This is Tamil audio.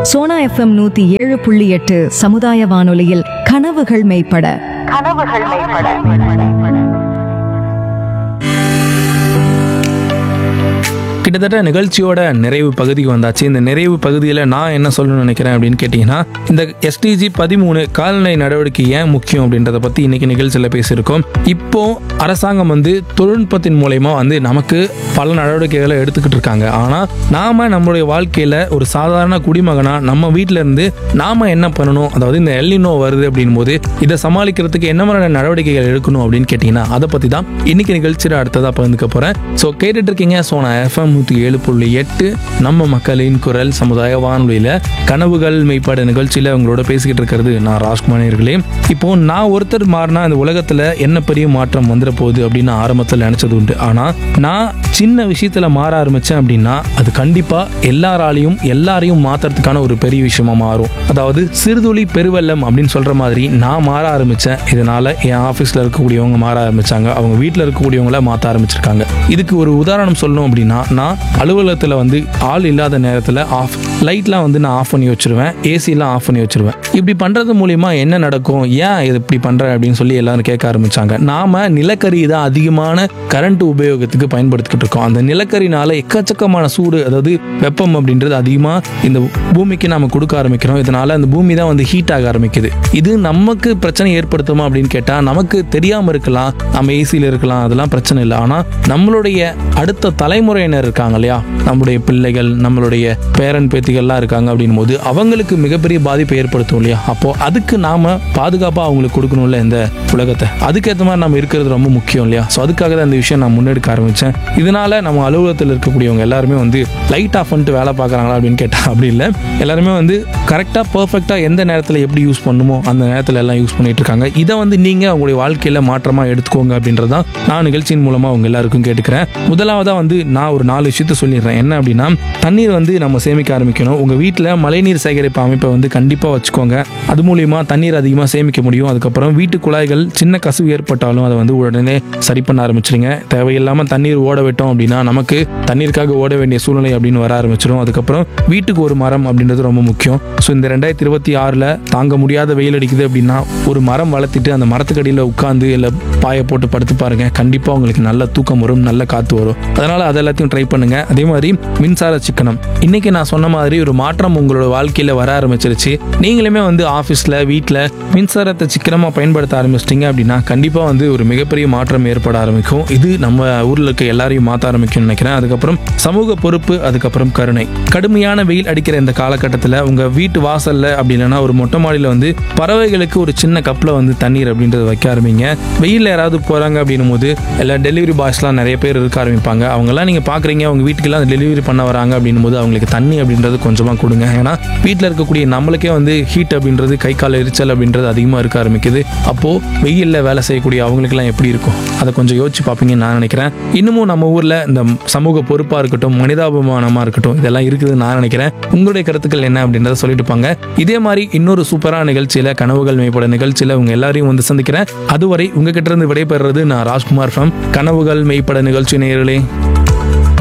சோனா எஃப்எம் நூத்தி ஏழு புள்ளி எட்டு சமுதாய வானொலியில் கனவுகள் மெய்ப்பட கனவுகள் மேம்பட கிட்டத்தட்ட நிகழ்ச்சியோட நிறைவு பகுதிக்கு வந்தாச்சு இந்த நிறைவு பகுதியில் நான் என்ன சொல்லணும்னு நினைக்கிறேன் அப்படின்னு கேட்டிங்கன்னா இந்த எஸ்டிஜி பதிமூணு கால்நடை நடவடிக்கை ஏன் முக்கியம் அப்படின்றத பற்றி இன்னைக்கு நிகழ்ச்சியில் பேசியிருக்கோம் இப்போ அரசாங்கம் வந்து தொழில்நுட்பத்தின் மூலயமா வந்து நமக்கு பல நடவடிக்கைகளை எடுத்துக்கிட்டு இருக்காங்க ஆனால் நாம நம்மளுடைய வாழ்க்கையில் ஒரு சாதாரண குடிமகனாக நம்ம வீட்டில இருந்து நாம என்ன பண்ணணும் அதாவது இந்த எல்லினோ வருது அப்படின் போது இதை சமாளிக்கிறதுக்கு என்ன மாதிரியான நடவடிக்கைகள் எடுக்கணும் அப்படின்னு கேட்டிங்கன்னா அதை பற்றி தான் இன்னைக்கு நிகழ்ச்சியில் அடுத்ததாக பகிர்ந்துக்க போகிறேன் ஸோ கேட்டுட்டு இருக்கீங்க சோனா எஃப்எம் நூற்றி ஏழு புள்ளி எட்டு நம்ம மக்களின் குரல் சமுதாய வானொலியில் கனவுகள் மெய்ப்பாடு நிகழ்ச்சியில் உங்களோட பேசிக்கிட்டு இருக்கிறது நான் ராஜ்குமாரியர்களே இப்போ நான் ஒருத்தர் மாறினா இந்த உலகத்தில் என்ன பெரிய மாற்றம் வந்துட போகுது அப்படின்னு ஆரம்பத்தில் நினச்சது உண்டு ஆனால் நான் சின்ன விஷயத்தில் மாற ஆரம்பித்தேன் அப்படின்னா அது கண்டிப்பாக எல்லாராலையும் எல்லாரையும் மாற்றுறதுக்கான ஒரு பெரிய விஷயமா மாறும் அதாவது சிறுதுளி பெருவெள்ளம் அப்படின்னு சொல்கிற மாதிரி நான் மாற ஆரம்பித்தேன் இதனால் என் ஆஃபீஸில் இருக்கக்கூடியவங்க மாற ஆரம்பித்தாங்க அவங்க வீட்டில் இருக்கக்கூடியவங்கள மாற்ற ஆரம்பிச்சிருக்காங்க இதுக்கு ஒரு உதாரணம் சொல்லணும் அப்படின்னா நான் அலுவலகத்தில் வந்து ஆள் இல்லாத நேரத்தில் ஆஃப் லைட்லாம் வந்து நான் ஆஃப் பண்ணி வச்சிருவேன் ஏசிலாம் ஆஃப் பண்ணி வச்சிருவேன் இப்படி பண்ணுறது மூலிமா என்ன நடக்கும் ஏன் இது இப்படி பண்ணுறேன் அப்படின்னு சொல்லி எல்லாரும் கேட்க ஆரம்பிச்சாங்க நாம நிலக்கரி தான் அதிகமான கரண்ட் உபயோகத்துக்கு பயன்படுத்திக்கிட்டு இருக்கோம் அந்த நிலக்கரினால எக்கச்சக்கமான சூடு அதாவது வெப்பம் அப்படின்றது அதிகமாக இந்த பூமிக்கு நாம கொடுக்க ஆரம்பிக்கிறோம் இதனால அந்த பூமி தான் வந்து ஹீட் ஆக ஆரம்பிக்குது இது நமக்கு பிரச்சனை ஏற்படுத்துமா அப்படின்னு கேட்டால் நமக்கு தெரியாமல் இருக்கலாம் நம்ம ஏசியில் இருக்கலாம் அதெல்லாம் பிரச்சனை இல்லை ஆனால் நம்மளுடைய அடுத்த தலைமுறையினர் இருக்காங்க இல்லையா நம்மளுடைய பிள்ளைகள் நம்மளுடைய பேரன் பேத்திகள்லாம் இருக்காங்க அப்படின் போது அவங்களுக்கு மிகப்பெரிய பாதிப்பை ஏற்படுத்தும் இல்லையா அப்போ அதுக்கு நாம பாதுகாப்பாக அவங்களுக்கு கொடுக்கணும்ல இந்த உலகத்தை அதுக்கேற்ற மாதிரி நம்ம இருக்கிறது ரொம்ப முக்கியம் இல்லையா ஸோ அதுக்காக தான் இந்த விஷயம் நான் முன்னெடுக்க ஆரம்பித்தேன் இதனால நம்ம அலுவலகத்தில் இருக்கக்கூடியவங்க எல்லாருமே வந்து லைட் ஆஃப் பண்ணிட்டு வேலை பார்க்குறாங்களா அப்படின்னு கேட்டால் அப்படி இல்லை எல்லாருமே வந்து கரெக்டாக பர்ஃபெக்டாக எந்த நேரத்தில் எப்படி யூஸ் பண்ணுமோ அந்த நேரத்தில் எல்லாம் யூஸ் பண்ணிட்டு இருக்காங்க இதை வந்து நீங்கள் உங்களுடைய வாழ்க்கையில் மாற்றமாக எடுத்துக்கோங்க அப்படின்றது தான் நான் நிகழ்ச்சியின் மூலமாக உங்க எல்லாருக்கும் கேட்டுக்கிறேன் முதலாவதாக வந்து நான் ஒரு நாலு விஷயத்த சொல்லிடுறேன் என்ன அப்படின்னா தண்ணீர் வந்து நம்ம சேமிக்க ஆரம்பிக்கணும் உங்கள் வீட்டில் மழைநீர் சேகரிப்பு அமைப்பை வந்து கண்டிப்பாக வச்சுக்கோங்க அது மூலியமா தண்ணீர் அதிகமாக சேமிக்க முடியும் அதுக்கப்புறம் வீட்டு குழாய்கள் சின்ன கசிவு ஏற்பட்டாலும் அதை வந்து உடனே சரி பண்ண ஆரம்பிச்சிருங்க தேவையில்லாமல் தண்ணீர் ஓட விட்டோம் அப்படின்னா நமக்கு தண்ணீருக்காக ஓட வேண்டிய சூழ்நிலை அப்படின்னு வர ஆரம்பிச்சிடும் அதுக்கப்புறம் வீட்டுக்கு ஒரு மரம் அப்படின்றது ரொம்ப முக்கியம் ஸோ இந்த ரெண்டாயிரத்தி இருபத்தி ஆறில் தாங்க முடியாத வெயில் அடிக்குது அப்படின்னா ஒரு மரம் வளர்த்திட்டு அந்த மரத்துக்கடியில் உட்காந்து இல்லை பாயை போட்டு படுத்து பாருங்க கண்டிப்பாக உங்களுக்கு நல்ல தூக்கம் வரும் நல்ல காற்று வரும் அதனால அது எல்லாத்தையும் ட்ரை பண்ணுங்க அதே மாதிரி மின்சார சிக்கனம் இன்னைக்கு நான் சொன்ன மாதிரி ஒரு மாற்றம் உங்களோட வாழ்க்கையில் வர ஆரம்பிச்சிருச்சு நீங்களுமே வந்து ஆஃபீஸில் வீட்டில் மின்சாரத்தை சிக்கனமாக பயன்படுத்த ஆரம்பிச்சிட்டிங்க அப்படின்னா கண்டிப்பாக வந்து ஒரு மிகப்பெரிய மாற்றம் ஏற்பட ஆரம்பிக்கும் இது நம்ம ஊரில் இருக்க எல்லாரையும் மாற்ற ஆரம்பிக்கும்னு நினைக்கிறேன் அதுக்கப்புறம் சமூக பொறுப்பு அதுக்கப்புறம் கருணை கடுமையான வெயில் அடிக்கிற இந்த காலகட்டத்தில் உங்கள் வீட்டு வாசலில் அப்படி இல்லைன்னா ஒரு மொட்டை மாடியில் வந்து பறவைகளுக்கு ஒரு சின்ன கப்பில் வந்து தண்ணீர் அப்படின்றத வைக்க ஆரம்பிங்க வெயிலில் யாராவது போகிறாங்க அப்படின்னும் போது எல்லாம் டெலிவரி பாய்ஸ்லாம் நிறைய பேர் இருக்க ஆரம்பிப்பாங்க அவங்கெல்லாம் நீங்கள் பார்க்குறீங்க அவங்க வீட்டுக்கெல்லாம் டெலிவரி பண்ண வராங்க அப்படின்னும் போது அவங்களுக்கு தண்ணி அப்படின்றது கொஞ்சமாக கொடுங்க ஏன்னா வீட்டில் இருக்கக்கூடிய நம்மளுக்கே வந்து ஹீட் அப்படின்றது கை கால் எரிச்சல் அப்படின்றது அதிகமாக இருக்க ஆரம்பிக்குது அப்போது வெயிலில் வேலை செய்யக்கூடிய அவங்களுக்குலாம் எப்படி இருக்கும் அதை கொஞ்சம் யோசிச்சு பார்ப்பீங்கன்னு நான் நினைக்கிறேன் இன்னமும் நம்ம ஊரில் இந்த சமூக பொறுப்பாக இருக்கட்டும் மனிதாபிமானமாக இருக்கட்டும் இதெல்லாம் இருக்குதுன்னு நான் நினைக்கிறேன் உங்களுடைய கருத்துக்கள் என்ன அப்படின்றத சொல்லிட்டு போங்க இதே மாதிரி இன்னொரு சூப்பரான நிகழ்ச்சியில் கனவுகள் மேம்பட நிகழ்ச்சியில் உங்க எல்லாரையும் வந்து சந்திக்கிறேன் அதுவரை உங்ககிட்ட இருந்து விடைபெறுறது நான் ராஜ்குமார் ஃப்ரம் கனவுகள் மெய்ப்பட நிகழ்ச்சி நேயர்களே